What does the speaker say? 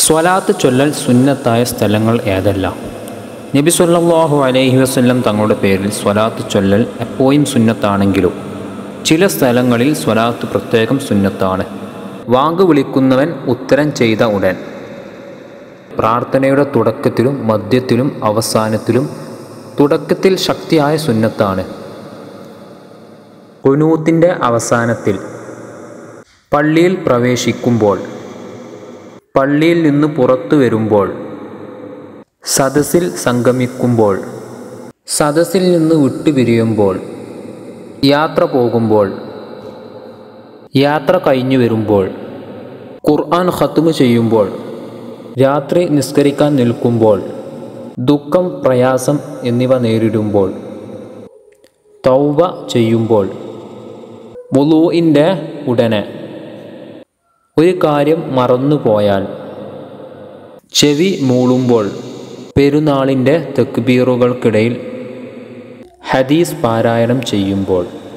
സ്വലാത്ത് ചൊല്ലൽ സുന്നത്തായ സ്ഥലങ്ങൾ ഏതെല്ലാം നബി സല്ലല്ലാഹു അലൈഹി വസല്ലം തങ്ങളുടെ പേരിൽ സ്വലാത്ത് ചൊല്ലൽ എപ്പോഴും സുന്നത്താണെങ്കിലും ചില സ്ഥലങ്ങളിൽ സ്വലാത്ത് പ്രത്യേകം സുന്നത്താണ് വാങ്ക് വിളിക്കുന്നവൻ ഉത്തരം ചെയ്ത ഉടൻ പ്രാർത്ഥനയുടെ തുടക്കത്തിലും മധ്യത്തിലും അവസാനത്തിലും തുടക്കത്തിൽ ശക്തിയായ സുന്നത്താണ് കുനൂത്തിൻ്റെ അവസാനത്തിൽ പള്ളിയിൽ പ്രവേശിക്കുമ്പോൾ പള്ളിയിൽ നിന്ന് പുറത്തു വരുമ്പോൾ സദസ്സിൽ സംഗമിക്കുമ്പോൾ സദസ്സിൽ നിന്ന് വിട്ടുപിരിയുമ്പോൾ യാത്ര പോകുമ്പോൾ യാത്ര കഴിഞ്ഞു വരുമ്പോൾ ഖുർആൻ ഖത്തുമ് ചെയ്യുമ്പോൾ രാത്രി നിസ്കരിക്കാൻ നിൽക്കുമ്പോൾ ദുഃഖം പ്രയാസം എന്നിവ നേരിടുമ്പോൾ തൗബ ചെയ്യുമ്പോൾ വുളൂഇൻ്റെ ഉടനെ ഒരു കാര്യം മറന്നുപോയാൽ ചെവി മൂളുമ്പോൾ പെരുന്നാളിൻ്റെ തെക്ബീറുകൾക്കിടയിൽ ഹദീസ് പാരായണം ചെയ്യുമ്പോൾ